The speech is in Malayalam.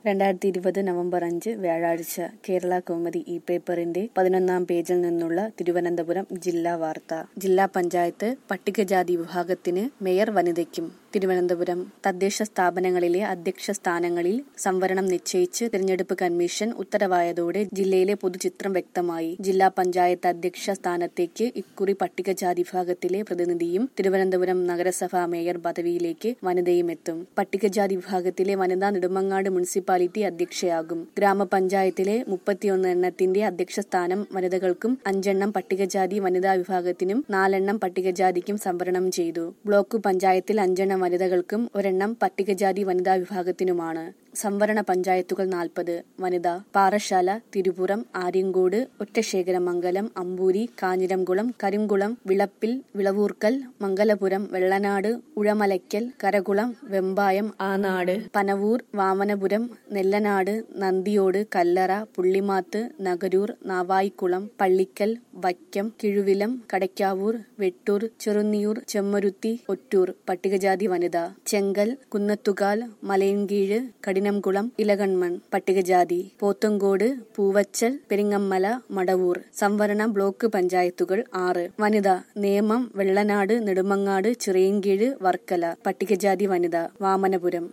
രണ്ടായിരത്തി ഇരുപത് നവംബർ അഞ്ച് വ്യാഴാഴ്ച കേരള കൗമുദി ഇ പേപ്പറിന്റെ പതിനൊന്നാം പേജിൽ നിന്നുള്ള തിരുവനന്തപുരം ജില്ലാ വാർത്ത ജില്ലാ പഞ്ചായത്ത് പട്ടികജാതി വിഭാഗത്തിന് മേയർ വനിതയ്ക്കും തിരുവനന്തപുരം തദ്ദേശ സ്ഥാപനങ്ങളിലെ അധ്യക്ഷ സ്ഥാനങ്ങളിൽ സംവരണം നിശ്ചയിച്ച് തിരഞ്ഞെടുപ്പ് കമ്മീഷൻ ഉത്തരവായതോടെ ജില്ലയിലെ പൊതുചിത്രം വ്യക്തമായി ജില്ലാ പഞ്ചായത്ത് അധ്യക്ഷ സ്ഥാനത്തേക്ക് ഇക്കുറി പട്ടികജാതി വിഭാഗത്തിലെ പ്രതിനിധിയും തിരുവനന്തപുരം നഗരസഭാ മേയർ പദവിയിലേക്ക് വനിതയും എത്തും പട്ടികജാതി വിഭാഗത്തിലെ വനിതാ നെടുമങ്ങാട് മുനിസിപ്പാലിറ്റി അധ്യക്ഷയാകും ഗ്രാമപഞ്ചായത്തിലെ മുപ്പത്തിയൊന്ന് എണ്ണത്തിന്റെ അധ്യക്ഷ സ്ഥാനം വനിതകൾക്കും അഞ്ചെണ്ണം പട്ടികജാതി വനിതാ വിഭാഗത്തിനും നാലെണ്ണം പട്ടികജാതിക്കും സംവരണം ചെയ്തു ബ്ലോക്ക് പഞ്ചായത്തിൽ അഞ്ചെണ്ണം വനിതകൾക്കും ഒരെണ്ണം പട്ടികജാതി വനിതാ വിഭാഗത്തിനുമാണ് സംവരണ പഞ്ചായത്തുകൾ നാൽപ്പത് വനിത പാറശാല തിരുപുറം ആര്യങ്കോട് ഒറ്റശേഖരമംഗലം അമ്പൂരി കാഞ്ഞിരംകുളം കരിംകുളം വിളപ്പിൽ വിളവൂർക്കൽ മംഗലപുരം വെള്ളനാട് ഉഴമലയ്ക്കൽ കരകുളം വെമ്പായം ആനാട് പനവൂർ വാമനപുരം നെല്ലനാട് നന്ദിയോട് കല്ലറ പുള്ളിമാത്ത് നഗരൂർ നാവായിക്കുളം പള്ളിക്കൽ വൈക്കം കിഴുവിലം കടയ്ക്കാവൂർ വെട്ടൂർ ചെറുന്നിയൂർ ചെമ്മരുത്തി ഒറ്റൂർ പട്ടികജാതി വനിത ചെങ്കൽ കുന്നത്തുകാൽ മലയൻകീഴ് കഠിനംകുളം ഇലകൺമൺ പട്ടികജാതി പോത്തങ്കോട് പൂവച്ചൽ പെരിങ്ങമ്മല മടവൂർ സംവരണ ബ്ലോക്ക് പഞ്ചായത്തുകൾ ആറ് വനിത നേമം വെള്ളനാട് നെടുമങ്ങാട് ചിറയൻകീഴ് വർക്കല പട്ടികജാതി വനിത വാമനപുരം